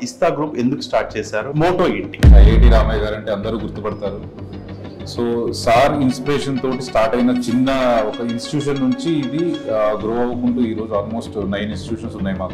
ఇస్తా గ్రూప్ ఎందుకు స్టార్ట్ చేశారు మోటో ఏంటి ఐఐటి రామయ్య గారు అంటే అందరూ గుర్తుపడతారు సో సార్ ఇన్స్పిరేషన్ తోటి స్టార్ట్ అయిన చిన్న ఒక ఇన్స్టిట్యూషన్ నుంచి ఇది గ్రో అవ్వకుంటూ ఈరోజు ఆల్మోస్ట్ నైన్ ఇన్స్టిట్యూషన్స్ ఉన్నాయి మాకు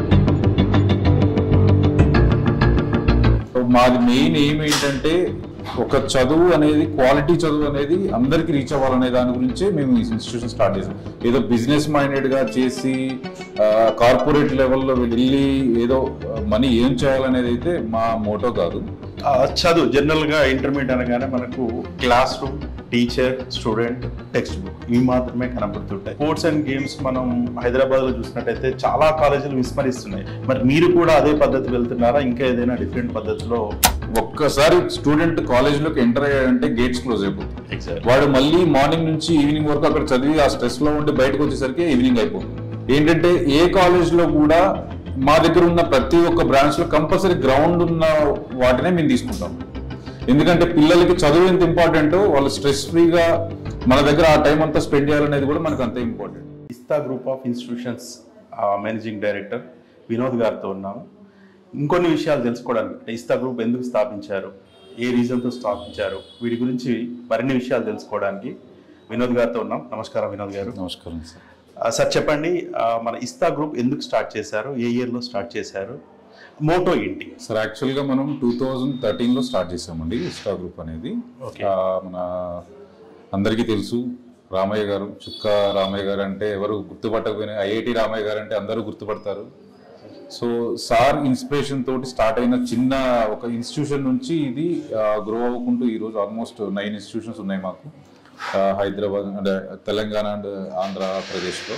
సో మాది మెయిన్ ఎయిమ్ ఏంటంటే ఒక చదువు అనేది క్వాలిటీ చదువు అనేది అందరికి రీచ్ అవ్వాలనే దాని గురించే మేము ఈ ఇన్స్టిట్యూషన్ స్టార్ట్ చేసాం ఏదో బిజినెస్ మైండెడ్ గా చేసి కార్పొరేట్ లెవెల్లో వెళ్ళి ఏదో మనీ ఏం చేయాలనేది అయితే మా మోటో కాదు ఆ, చదువు జనరల్ గా ఇంటర్మీడియట్ అనగానే మనకు classroom teacher student textbook ఇవి మాత్రమే కనపడుతుంటాయి స్పోర్ట్స్ అండ్ గేమ్స్ మనం హైదరాబాద్ లో చూసినట్టయితే చాలా కాలేజీలు విస్మరిస్తున్నాయి మరి మీరు కూడా అదే పద్ధతి వెళ్తున్నారా ఇంకా ఏదైనా డిఫరెంట్ పద్ధతిలో ఒక్కసారి స్టూడెంట్ కాలేజ్లోకి ఎంటర్ అయ్యాడంటే గేట్స్ క్లోజ్ అయిపోతుంది ఎగ్జాక్ట్ వాడు మళ్ళీ మార్నింగ్ నుంచి ఈవినింగ్ వరకు అక్కడ చదివి ఆ స్ట్రెస్ లో ఉండి బయటకు వచ్చేసరికి ఈవినింగ్ అయిపోతుంది ఏంటంటే ఏ కాలేజ్ లో కూడా మా దగ్గర ఉన్న ప్రతి ఒక్క బ్రాంచ్ లో కంపల్సరీ గ్రౌండ్ ఉన్న వాటినే మేము తీసుకుంటాం ఎందుకంటే పిల్లలకి చదువు ఎంత ఇంపార్టెంట్ వాళ్ళు స్ట్రెస్ ఫ్రీగా మన దగ్గర ఆ టైం అంతా స్పెండ్ చేయాలనేది కూడా మనకు అంతే ఇంపార్టెంట్ ఇస్తా group of institutions managing director Vinod గారితో ఉన్నాము ఇంకొన్ని విషయాలు తెలుసుకోవడానికి అంటే ఇస్తా గ్రూప్ ఎందుకు స్థాపించారు ఏ రీజన్తో స్థాపించారు వీటి గురించి మరిన్ని విషయాలు తెలుసుకోవడానికి వినోద్ గారితో ఉన్నాం నమస్కారం వినోద్ గారు నమస్కారం సార్ ఆ, సార్ చెప్పండి ఆ, మన ఇస్తా గ్రూప్ ఎందుకు స్టార్ట్ చేశారు ఏ ఇయర్లో స్టార్ట్ చేశారు మోటో ఏంటి సార్ యాక్చువల్గా మనం టూ థౌజండ్ థర్టీన్లో స్టార్ట్ చేసామండి ఇస్టా గ్రూప్ అనేది ఓకే ఆ, మన అందరికీ తెలుసు రామయ్య గారు చుక్క రామయ్య గారు అంటే ఎవరు గుర్తుపట్టకపోయినా ఐఐటి రామయ్య గారు అంటే అందరూ గుర్తుపడతారు సో సార్ ఇన్స్పిరేషన్ తోటి స్టార్ట్ అయిన చిన్న ఒక ఇన్స్టిట్యూషన్ నుంచి ఇది గ్రో అవ్వకుంటూ ఈరోజు ఆల్మోస్ట్ నైన్ ఇన్స్టిట్యూషన్స్ ఉన్నాయి మాకు ఆ, హైదరాబాద్ అంటే తెలంగాణ అండ్ ఆంధ్రప్రదేశ్లో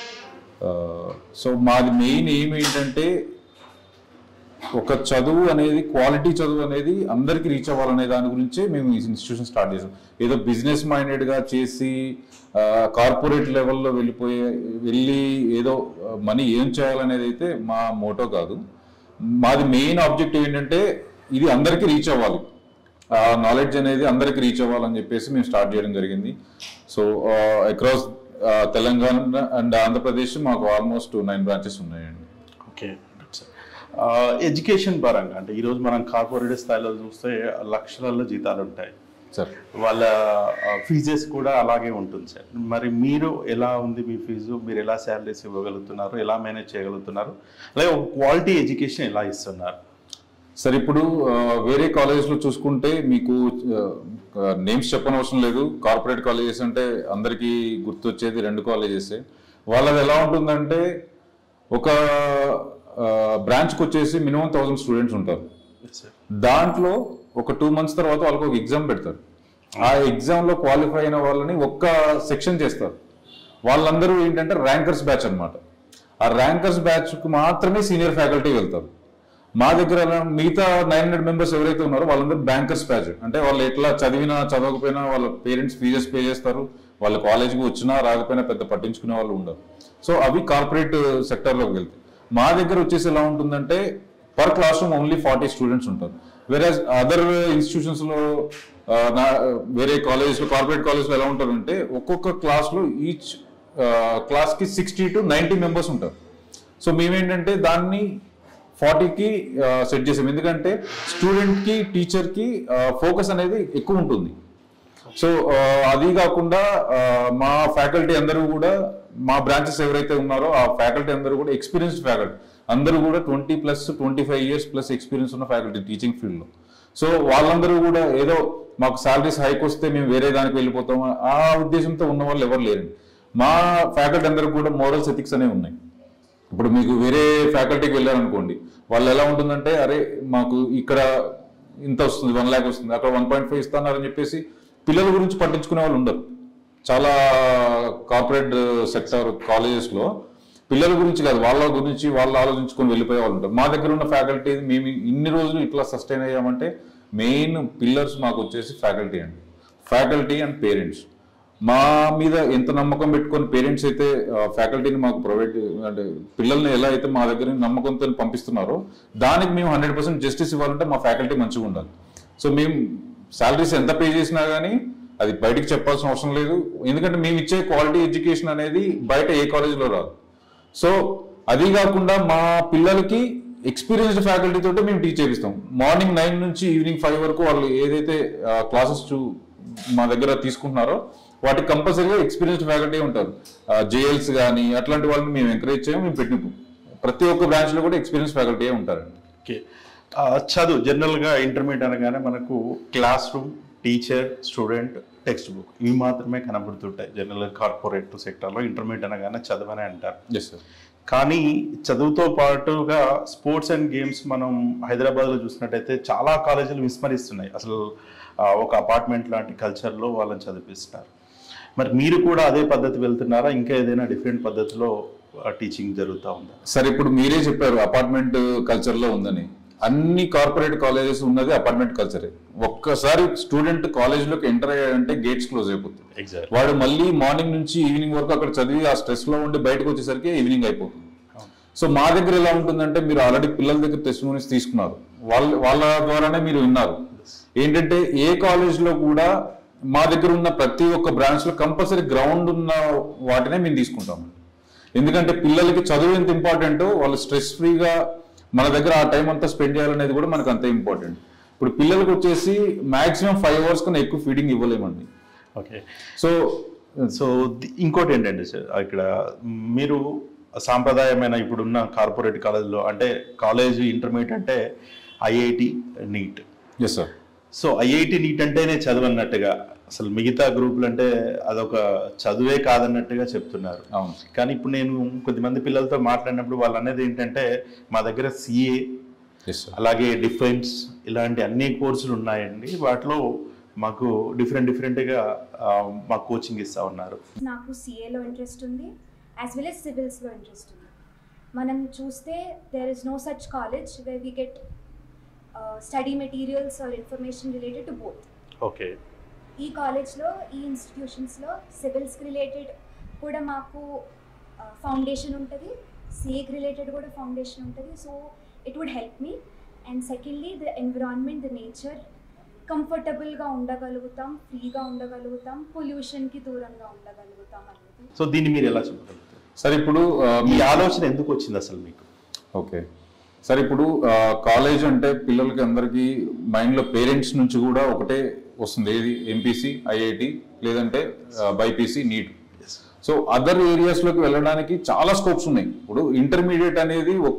సో మాది మెయిన్ ఎయిమ్ ఏంటంటే ఒక చదువు అనేది క్వాలిటీ చదువు అనేది అందరికి రీచ్ అవ్వాలనే దాని గురించే మేము ఈ ఇన్స్టిట్యూషన్ స్టార్ట్ చేసాం ఏదో బిజినెస్ మైండెడ్ గా చేసి కార్పొరేట్ లెవెల్లో వెళ్ళిపోయి వెళ్ళి ఏదో మనీ ఏం చేయాలనేది అయితే మా మోటో కాదు మాది మెయిన్ ఆబ్జెక్టివ్ ఏంటంటే ఇది అందరికీ రీచ్ అవ్వాలి ఆ నాలెడ్జ్ అనేది అందరికి రీచ్ అవ్వాలని చెప్పేసి మేము స్టార్ట్ చేయడం జరిగింది so across Telangana and Andhra Pradesh మాకు ఆల్మోస్ట్ నైన్ బ్రాంచెస్ ఉన్నాయండి ఓకే ఎడ్యుకేషన్ పరంగా అంటే ఈరోజు మనం కార్పొరేట్ స్థాయిలో చూస్తే లక్షలలో జీతాలు ఉంటాయి సార్ వాళ్ళ ఫీజెస్ కూడా అలాగే ఉంటుంది సార్ మరి మీరు ఎలా ఉంది మీ ఫీజు మీరు ఎలా శాలరీస్ ఇవ్వగలుగుతున్నారు ఎలా మేనేజ్ చేయగలుగుతున్నారు అలాగే ఒక క్వాలిటీ ఎడ్యుకేషన్ ఎలా ఇస్తున్నారు సార్ ఇప్పుడు ఆ, వేరే కాలేజెస్లో చూసుకుంటే మీకు నేమ్స్ చెప్పనవసరం లేదు కార్పొరేట్ కాలేజెస్ అంటే అందరికీ గుర్తొచ్చేది రెండు కాలేజెస్ వాళ్ళది ఎలా ఉంటుందంటే ఒక బ్రాంచ్కి వచ్చేసి మినిమం థౌసండ్ స్టూడెంట్స్ ఉంటారు దాంట్లో ఒక టూ మంత్స్ తర్వాత వాళ్ళకి ఒక ఎగ్జామ్ పెడతారు ఆ ఎగ్జామ్ లో క్వాలిఫై అయిన వాళ్ళని ఒక్క సెక్షన్ చేస్తారు వాళ్ళందరూ ఏంటంటే ర్యాంకర్స్ బ్యాచ్ అన్నమాట ఆ ర్యాంకర్స్ బ్యాచ్ కు మాత్రమే సీనియర్ ఫ్యాకల్టీ వెళ్తారు మా దగ్గర అలా మిగతా నైన్ హండ్రెడ్ మెంబర్స్ ఎవరైతే ఉన్నారో వాళ్ళందరూ బ్యాంకర్స్ బ్యాచ్ అంటే వాళ్ళు ఎట్లా చదివినా చదవకపోయినా వాళ్ళ పేరెంట్స్ ఫీజెస్ పే చేస్తారు వాళ్ళ కాలేజ్కి వచ్చినా రాకపోయినా పెద్ద పట్టించుకునే వాళ్ళు ఉండరు సో అవి కార్పొరేట్ సెక్టర్లోకి వెళ్తాయి మా దగ్గర వచ్చేసి ఎలా ఉంటుందంటే per classroom only forty students ఉంటారు వేరే అదర్ ఇన్స్టిట్యూషన్స్ లో ఆ, నా వేరే కాలేజెస్ లో కార్పొరేట్ కాలేజ్ లో ఎలా ఉంటారంటే ఒక్కొక్క క్లాస్ లో ఈచ్ క్లాస్ కి సిక్స్టీ టు నైన్టీ మెంబర్స్ ఉంటారు సో మేమేంటంటే దాన్ని ఫార్టీకి సెట్ చేసాం ఎందుకంటే స్టూడెంట్ కి టీచర్ కి ఫోకస్ అనేది ఎక్కువ ఉంటుంది సో ఆ, అది కాకుండా ఆ, మా ఫ్యాకల్టీ అందరూ కూడా మా బ్రాంచెస్ ఎవరైతే ఉన్నారో ఆ ఫ్యాకల్టీ అందరూ కూడా ఎక్స్పీరియన్స్డ్ ఫ్యాకల్టీ అందరూ కూడా twenty plus twenty five years plus experience ఉన్న ఫ్యాకల్టీ టీచింగ్ ఫీల్డ్లో సో వాళ్ళందరూ కూడా ఏదో మాకు సాలరీస్ హైక్ వస్తే మేము వేరే దానికి వెళ్ళిపోతాం ఆ ఉద్దేశంతో ఉన్న వాళ్ళు ఎవరు లేరండి మా ఫ్యాకల్టీ అందరూ కూడా మోరల్స్ ఎథిక్స్ అనేవి ఉన్నాయి ఇప్పుడు మీకు వేరే ఫ్యాకల్టీకి వెళ్ళారనుకోండి వాళ్ళు ఎలా ఉంటుందంటే అరే మాకు ఇక్కడ ఇంత వస్తుంది వన్ ల్యాక్ వస్తుంది అక్కడ వన్ పాయింట్ ఫైవ్ ఇస్తున్నారని చెప్పేసి పిల్లల గురించి పట్టించుకునే వాళ్ళు ఉండరు చాలా కార్పొరేట్ సెక్టర్ కాలేజెస్లో పిల్లల గురించి కాదు వాళ్ళ గురించి వాళ్ళు ఆలోచించుకొని వెళ్ళిపోయే వాళ్ళు ఉంటారు మా దగ్గర ఉన్న ఫ్యాకల్టీ మేము ఇన్ని రోజులు ఇట్లా సస్టైన్ అయ్యామంటే మెయిన్ పిల్లర్స్ మాకు వచ్చేసి ఫ్యాకల్టీ అండి ఫ్యాకల్టీ అండ్ పేరెంట్స్ మా మీద ఎంత నమ్మకం పెట్టుకొని పేరెంట్స్ అయితే ఫ్యాకల్టీని మాకు ప్రొవైడ్ అంటే పిల్లల్ని ఎలా అయితే మా దగ్గర నమ్మకంతో పంపిస్తున్నారో దానికి మేము హండ్రెడ్ పర్సెంట్ జస్టిస్ ఇవ్వాలంటే మా ఫ్యాకల్టీ మంచిగా ఉండాలి సో మేము శాలరీస్ ఎంత పే చేసినా కానీ అది బయటికి చెప్పాల్సిన అవసరం లేదు ఎందుకంటే మేము ఇచ్చే క్వాలిటీ ఎడ్యుకేషన్ అనేది బయట ఏ కాలేజీలో రాదు సో అది కాకుండా మా పిల్లలకి ఎక్స్పీరియన్స్డ్ ఫ్యాకల్టీ తోటి మేము టీచ్ చేపిస్తాం మార్నింగ్ నైన్ నుంచి ఈవినింగ్ ఫైవ్ వరకు వాళ్ళు ఏదైతే క్లాసెస్ మా దగ్గర తీసుకుంటున్నారో వాటికి కంపల్సరీగా ఎక్స్పీరియన్స్డ్ ఫ్యాకల్టీ ఉంటారు జేఎల్స్ కానీ అట్లాంటి వాళ్ళని మేము ఎంకరేజ్ చేయం మేము పెట్టినాం ప్రతి ఒక్క బ్రాంచ్ లో కూడా ఎక్స్పీరియన్స్ ఫ్యాకల్టీ ఉంటారండి ఓకే ఆ, చదువు జనరల్గా ఇంటర్మీడియట్ అనగానే మనకు classroom teacher student textbook ఇవి మాత్రమే కనబడుతుంటాయి జనరల్ కార్పొరేట్ సెక్టర్లో ఇంటర్మీడియట్ అనగానే చదవనే అంటారు ఎస్ సార్ కానీ చదువుతో పాటుగా స్పోర్ట్స్ అండ్ గేమ్స్ మనం హైదరాబాద్లో చూసినట్టయితే చాలా కాలేజీలు విస్మరిస్తున్నాయి అసలు ఆ, ఒక అపార్ట్మెంట్ లాంటి కల్చర్లో వాళ్ళని చదివిస్తున్నారు మరి మీరు కూడా అదే పద్ధతి వెళ్తున్నారా ఇంకా ఏదైనా డిఫరెంట్ పద్ధతిలో టీచింగ్ జరుగుతూ ఉందా సార్ ఇప్పుడు మీరే చెప్పారు అపార్ట్మెంట్ కల్చర్ లో ఉందని అన్ని కార్పొరేట్ కాలేజెస్ ఉన్నది అపార్ట్మెంట్ కల్చరే ఒక్కసారి స్టూడెంట్ కాలేజ్ లోకి ఎంటర్ అయ్యాడంటే గేట్స్ క్లోజ్ అయిపోతుంది ఎగ్జాక్ట్ వాడు మళ్ళీ మార్నింగ్ నుంచి ఈవినింగ్ వరకు అక్కడ చదివి ఆ స్ట్రెస్ లో ఉండి బయటకు వచ్చేసరికి ఈవినింగ్ అయిపోతుంది సో మా దగ్గర ఎలా ఉంటుందంటే మీరు ఆల్రెడీ పిల్లల దగ్గర టెస్టిమోనీస్ తీసుకున్నారు వాళ్ళ వాళ్ళ ద్వారానే మీరు విన్నారు ఏంటంటే ఏ కాలేజ్ లో కూడా మా దగ్గర ఉన్న ప్రతి ఒక్క బ్రాంచ్ లో కంపల్సరీ గ్రౌండ్ ఉన్న వాటినే మేము తీసుకుంటాం ఎందుకంటే పిల్లలకి చదువు ఎంత ఇంపార్టెంటో వాళ్ళు స్ట్రెస్ ఫ్రీగా మన దగ్గర ఆ టైం అంతా స్పెండ్ చేయాలనేది కూడా మనకు అంతే ఇంపార్టెంట్ ఇప్పుడు పిల్లలకు వచ్చేసి మాక్సిమం ఫైవ్ అవర్స్ కన్నా ఎక్కువ ఫీడింగ్ ఇవ్వలేమండి ఓకే సో సో ది- ఇంకోటి ఏంటంటే సార్ ఇక్కడ మీరు సాంప్రదాయమైన ఇప్పుడున్న కార్పొరేట్ కాలేజీలో అంటే కాలేజ్ ఇంటర్మీడియట్ అంటే IIT NEET yes sir so IIT NEET అంటేనే చదువు అన్నట్టుగా అసలు మిగతా గ్రూపులు అంటే అదొక చదువే కాదన్నట్టుగా చెప్తున్నారు అవును కానీ ఇప్పుడు నేను కొద్దిమంది పిల్లలతో మాట్లాడినప్పుడు వాళ్ళు అనేది ఏంటంటే మా దగ్గర సిఏ ఎస్ సార్ అలాగే డిఫెన్స్ ఇలాంటి అన్ని కోర్సులు ఉన్నాయండి వాటిలో మాకు డిఫరెంట్ డిఫరెంట్గా మాకు కోచింగ్ ఇస్తా ఉన్నారు నాకు సిఏలో ఇంట్రెస్ట్ ఉంది యాజ్ వెల్ ఎస్ సివిల్స్లో ఇంట్రెస్ట్ ఉంది మనం చూస్తే there is no such college way we get study materials or information related to both okay ఈ కాలేజ్లో ఈ ఇన్స్టిట్యూషన్స్లో సివిల్స్కి రిలేటెడ్ కూడా మాకు ఫౌండేషన్ ఉంటుంది సిఏకి రిలేటెడ్ కూడా ఫౌండేషన్ ఉంటుంది so it would help me and secondly the environment the nature కంఫర్టబుల్గా ఉండగలుగుతాం ఫ్రీగా ఉండగలుగుతాం పొల్యూషన్కి దూరంగా ఉండగలుగుతాం అనేది సో దీన్ని మీరు ఎలా చెప్పగలుగుతారు సార్ ఇప్పుడు ఆ, మీ మీ ఆలోచన ఎందుకు వచ్చింది అసలు మీకు ఓకే సార్ ఇప్పుడు కాలేజ్ అంటే పిల్లలకి అందరికీ మైండ్లో పేరెంట్స్ నుంచి కూడా ఒకటే వస్తుంది ఏది ఎంపీసీ ఐఐటి లేదంటే బైపీసీ నీట్ సో అదర్ ఏరియాస్లోకి వెళ్ళడానికి చాలా స్కోప్స్ ఉన్నాయి ఇప్పుడు ఇంటర్మీడియట్ అనేది ఒక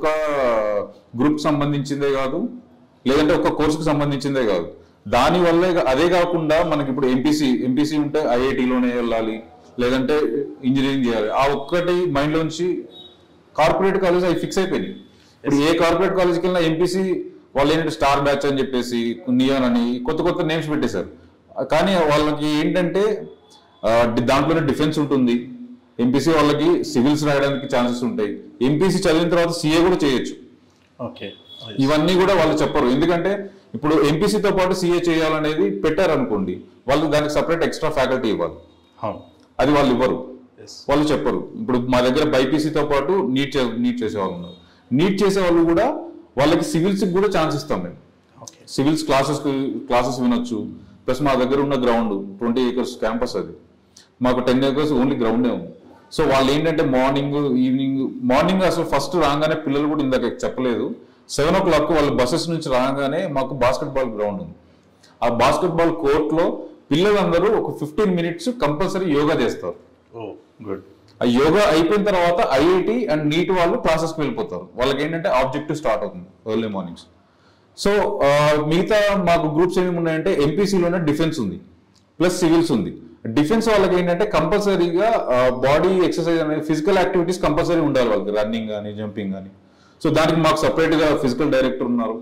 గ్రూప్ సంబంధించిందే కాదు లేదంటే ఒక కోర్సుకు సంబంధించిందే కాదు దాని వల్లే గా- అదే కాకుండా మనకి ఇప్పుడు ఎంపీసీ ఎంపీసీ ఉంటే ఐఐటిలోనే వెళ్ళాలి లేదంటే ఇంజనీరింగ్ చేయాలి ఆ ఒక్కటి మైండ్లోంచి కార్పొరేట్ కాలేజ్ అవి ఫిక్స్ అయిపోయినాయి ఇప్పుడు ఏ కార్పొరేట్ కాలేజ్కి వెళ్ళినా ఎంపీసీ వాళ్ళు ఏంటంటే స్టార్ బ్యాచ్ అని చెప్పేసి నియాన్ అని కొత్త కొత్త నేమ్స్ పెట్టేశారు కానీ వాళ్ళకి ఏంటంటే ఆ, డి- దాంట్లోనే డిఫెన్స్ ఉంటుంది ఎంపీసీ వాళ్ళకి సివిల్స్ రాయడానికి ఛాన్సెస్ ఉంటాయి ఎంపీసీ చదివిన తర్వాత సీఏ కూడా చేయొచ్చు ఓకే ఇవన్నీ కూడా వాళ్ళు చెప్పరు ఎందుకంటే ఇప్పుడు ఎంపీసీతో పాటు సీఏ చేయాలనేది పెట్టారనుకోండి వాళ్ళు దానికి సపరేట్ ఎక్స్ట్రా ఫ్యాకల్టీ ఇవ్వాలి అవును అది వాళ్ళు ఇవ్వరు ఎస్ వాళ్ళు చెప్పరు ఇప్పుడు మా దగ్గర బైపీసీతో పాటు నీట్ చే నీట్ చేసే వాళ్ళు ఉన్నారు నీట్ చేసే వాళ్ళు కూడా వాళ్ళకి సివిల్స్ కూడా ఛాన్స్ ఇస్తాం మేము ఓకే సివిల్స్ క్లాసెస్ క్లాసెస్ వినొచ్చు ప్లస్ మా దగ్గర ఉన్న గ్రౌండ్ ట్వంటీ ఏకర్స్ క్యాంపస్ అది మాకు టెన్ ఏకర్స్ ఓన్లీ గ్రౌండే ఉంది సో వాళ్ళు ఏంటంటే మార్నింగ్ ఈవినింగ్ మార్నింగ్ అసలు ఫస్ట్ రాగానే పిల్లలు కూడా ఇందాక చెప్పలేదు సెవెన్ ఓ క్లాక్ వాళ్ళు బస్సెస్ నుంచి రాగానే మాకు బాస్కెట్ బాల్ గ్రౌండ్ ఉంది ఆ బాస్కెట్ బాల్ కోర్ట్లో పిల్లలందరూ ఒక ఫిఫ్టీన్ మినిట్స్ కంపల్సరీ యోగా చేస్తారు ఓ గుడ్ ఆ యోగా అయిపోయిన తర్వాత ఐఐటి అండ్ నీట్ వాళ్ళు క్లాసెస్కి వెళ్ళిపోతారు వాళ్ళకి ఏంటంటే ఆబ్జెక్టివ్ స్టార్ట్ అవుతుంది ఎర్లీ మార్నింగ్స్ సో ఆ, మిగతా మాకు గ్రూప్స్ ఏమేమి ఉన్నాయంటే ఎంపీసీలోనే డిఫెన్స్ ఉంది ప్లస్ సివిల్స్ ఉంది డిఫెన్స్ వాళ్ళకి ఏంటంటే కంపల్సరీగా బాడీ ఎక్సర్సైజ్ అనేది ఫిజికల్ యాక్టివిటీస్ కంపల్సరీ ఉండాలి వాళ్ళకి రన్నింగ్ కానీ జంపింగ్ కానీ సో దానికి మాకు సపరేట్గా ఫిజికల్ డైరెక్టర్ ఉన్నారు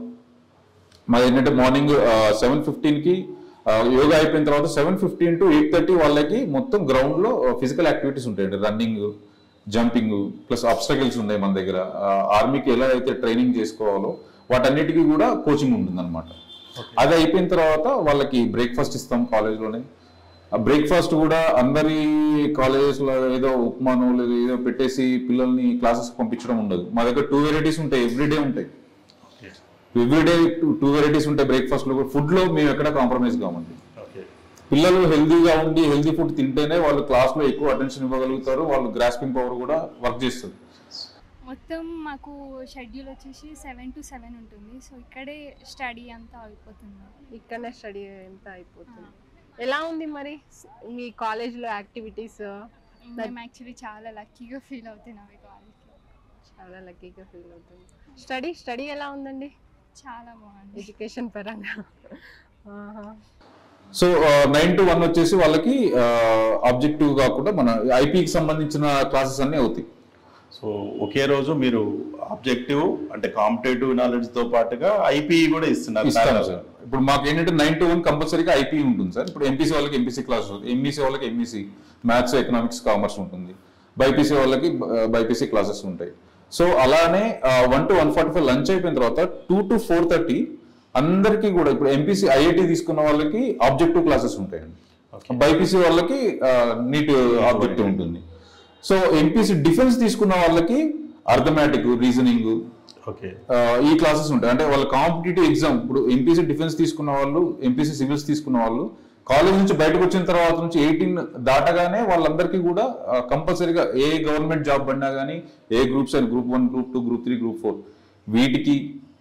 మాది ఏంటంటే మార్నింగ్ సెవెన్ ఫిఫ్టీన్కి యోగా అయిపోయిన తర్వాత seven fifteen to eight thirty వాళ్ళకి మొత్తం గ్రౌండ్లో ఫిజికల్ యాక్టివిటీస్ ఉంటాయండి రన్నింగ్ జంపింగ్ ప్లస్ అబ్స్టకల్స్ ఉన్నాయి మన దగ్గర ఆర్మీకి ఎలా అయితే ట్రైనింగ్ చేసుకోవాలో వాటన్నిటికీ కూడా కోచింగ్ ఉంటుందన్నమాట అది అయిపోయిన తర్వాత వాళ్ళకి బ్రేక్ఫాస్ట్ ఇస్తాం కాలేజ్లోనే ఆ బ్రేక్ఫాస్ట్ కూడా అందరి కాలేజెస్లో ఏదో ఉప్మాను లేదా ఏదో పెట్టేసి పిల్లల్ని క్లాసెస్ పంపించడం ఉండదు మా దగ్గర టూ వెరైటీస్ ఉంటాయి ఎవ్రీడే ఉంటాయి ఓకే ఎవ్రీడే టూ వెరైటీస్ ఉంటాయి బ్రేక్ఫాస్ట్ లో ఫుడ్ లో మేము ఎక్కడ కాంప్రమైజ్ కామండి ఓకే పిల్లలు హెల్దీగా ఉండి హెల్దీ ఫుడ్ తింటేనే వాళ్ళు క్లాస్ లో ఎక్కువ అటెన్షన్ ఇవ్వగలుగుతారు వాళ్ళు గ్రాస్పింగ్ పవర్ కూడా వర్క్ చేస్తుంది మొత్తం మాకు షెడ్యూల్ వచ్చేసి సెవెన్ టు సెవెన్ ఉంటుంది సో ఇక్కడే స్టడీ అంతా అయిపోతుంది ఇక్కడనే స్టడీ ఎంత అయిపోతుంది ఎలా ఉంది మరి మీ కాలేజ్లో యాక్టివిటీస్ మేము యాక్చువల్లీ చాలా లక్కీగా ఫీల్ అవుతున్నాం ఈ కాలేజ్లో చాలా లక్కీగా ఫీల్ అవుతుంది స్టడీ స్టడీ ఎలా ఉందండి చాలా బాగుంది ఎడ్యుకేషన్ పరంగా ఆహా. సో నైన్ టు వన్ వచ్చేసి వాళ్ళకి ఆబ్జెక్టివ్ కాకుండా మన ఐపీకి సంబంధించిన క్లాసెస్ అన్నీ అవుతాయి సో ఒకే రోజు మీరు ఆబ్జెక్టివ్ అంటే కాంపిటేటివ్ నాలెడ్జ్ తో పాటుగా ఐపీ కూడా ఇస్తున్నారు ఇస్తాం సార్ ఇప్పుడు మాకు ఏంటంటే నైన్ టు వన్ కంపల్సరీగా ఐపీ ఉంటుంది సార్ ఇప్పుడు ఎంపీసీ వాళ్ళకి ఎంపీసీ క్లాస్ ఎంఈసీ వాళ్ళకి ఎంఈసీ మ్యాథ్స్ ఎకనామిక్స్ కామర్స్ ఉంటుంది బైపీసీ వాళ్ళకి బైపీసీ క్లాసెస్ ఉంటాయి సో అలానే one to one forty five lunch అయిపోయిన తర్వాత టూ టు ఫోర్ థర్టీ అందరికీ కూడా ఇప్పుడు ఎంపీసీ ఐఐటి తీసుకున్న వాళ్ళకి ఆబ్జెక్టివ్ క్లాసెస్ ఉంటాయండి బైపీసీ వాళ్ళకి నీట్ ఆబ్జెక్టివ్ ఉంటుంది సో ఎంపీసీ డిఫెన్స్ తీసుకున్న వాళ్ళకి అర్థమెటిక్ రీజనింగ్ ఓకే ఆ, ఈ క్లాసెస్ ఉంటాయి అంటే వాళ్ళ కాంపిటేటివ్ ఎగ్జామ్ ఇప్పుడు ఎంపీసీ డిఫెన్స్ తీసుకున్న వాళ్ళు ఎంపీసీ సివిల్స్ తీసుకున్న వాళ్ళు కాలేజ్ నుంచి బయటకు వచ్చిన తర్వాత నుంచి ఎయిటీన్ దాటగానే వాళ్ళందరికీ కూడా కంపల్సరీగా ఏ గవర్నమెంట్ జాబ్ పడినా కానీ ఏ గ్రూప్స్ అయినా group one group two group three group four వీటికి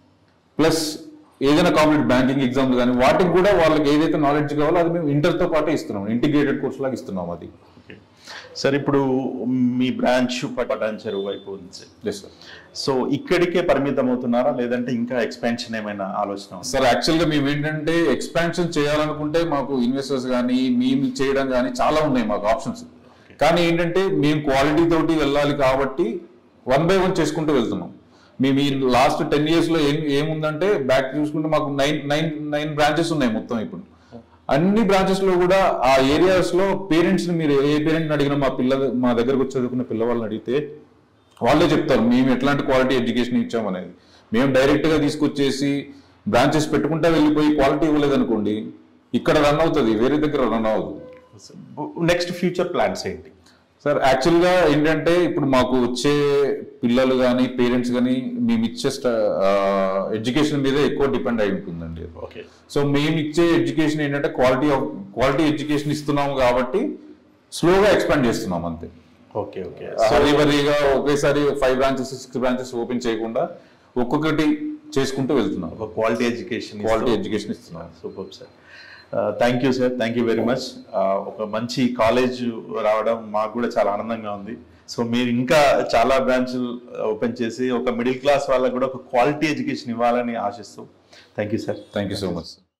ప్లస్ ఏదైనా కాంపిటేటివ్ బ్యాంకింగ్ ఎగ్జామ్స్ కానీ వాటికి కూడా వాళ్ళకి ఏదైతే నాలెడ్జ్ కావాలో అది మేము ఇంటర్తో పాటే ఇస్తున్నాం ఇంటిగ్రేటెడ్ కోర్స్ లాగా ఇస్తున్నాం అది ఓకే సార్ ఇప్పుడు మీ బ్రాంచ్ పటాన్ చెరువు వైపు ఉంది సార్ ఎస్ సార్ సో ఇక్కడికే పరిమితం అవుతున్నారా లేదంటే ఇంకా ఎక్స్పాన్షన్ ఏమైనా ఆలోచన ఉందా? సార్ యాక్చువల్ గా మేము ఏంటంటే ఎక్స్పాన్షన్ చేయాలనుకుంటే మాకు ఇన్వెస్టర్స్ కానీ మేము చేయడం కానీ చాలా ఉన్నాయి మాకు ఆప్షన్స్ కానీ ఏంటంటే మేము క్వాలిటీ తోటి వెళ్ళాలి కాబట్టి వన్ బై వన్ చేసుకుంటూ వెళ్తున్నాం మేము ఈ లాస్ట్ టెన్ ఇయర్స్ లో ఏం ఏముందంటే బ్యాక్ చూసుకుంటే మాకు నైన్ నైన్ నైన్ బ్రాంచెస్ ఉన్నాయి మొత్తం ఇప్పుడు అన్ని బ్రాంచెస్ లో కూడా ఆ ఏరియాస్ లో పేరెంట్స్ ని మీరు ఏ పేరెంట్ అడిగినా మా పిల్ల మా దగ్గరకు వచ్చి చదువుకున్న పిల్లవాళ్ళని అడిగితే వాళ్ళే చెప్తారు మేము ఎట్లాంటి క్వాలిటీ ఎడ్యుకేషన్ ఇచ్చామనేది మేము డైరెక్ట్ గా తీసుకొచ్చేసి బ్రాంచెస్ పెట్టుకుంటా వెళ్ళిపోయి క్వాలిటీ ఇవ్వలేదు అనుకోండి ఇక్కడ రన్ అవుతుంది వేరే దగ్గర రన్ అవ్వదు నెక్స్ట్ ఫ్యూచర్ ప్లాన్స్ ఏంటి సార్ యాక్చువల్గా ఏంటంటే ఇప్పుడు మాకు వచ్చే పిల్లలు కానీ పేరెంట్స్ కానీ మేము ఇచ్చే ఎడ్యుకేషన్ మీద ఎక్కువ డిపెండ్ అయి ఉంటుందండి ఓకే సో మేము ఇచ్చే ఎడ్యుకేషన్ ఏంటంటే క్వాలిటీ ఆఫ్ క్వాలిటీ ఎడ్యుకేషన్ ఇస్తున్నాము కాబట్టి స్లోగా ఎక్స్పాండ్ చేస్తున్నాం అంతే ఓకే ఓకే హరీబరీగా ఒకేసారి five branches six branches open చేయకుండా ఒక్కొక్కటి చేసుకుంటూ వెళ్తున్నాం ఒక క్వాలిటీ ఎడ్యుకేషన్ క్వాలిటీ ఎడ్యుకేషన్ ఇస్తున్నాం super sir thank you sir thank you very much ఒక మంచి కాలేజ్ రావడం మాకు కూడా చాలా ఆనందంగా ఉంది సో మీరు ఇంకా చాలా బ్రాంచ్లు ఓపెన్ చేసి ఒక మిడిల్ క్లాస్ వాళ్ళకు కూడా ఒక క్వాలిటీ ఎడ్యుకేషన్ ఇవ్వాలని ఆశిస్తూ thank you sir thank you so much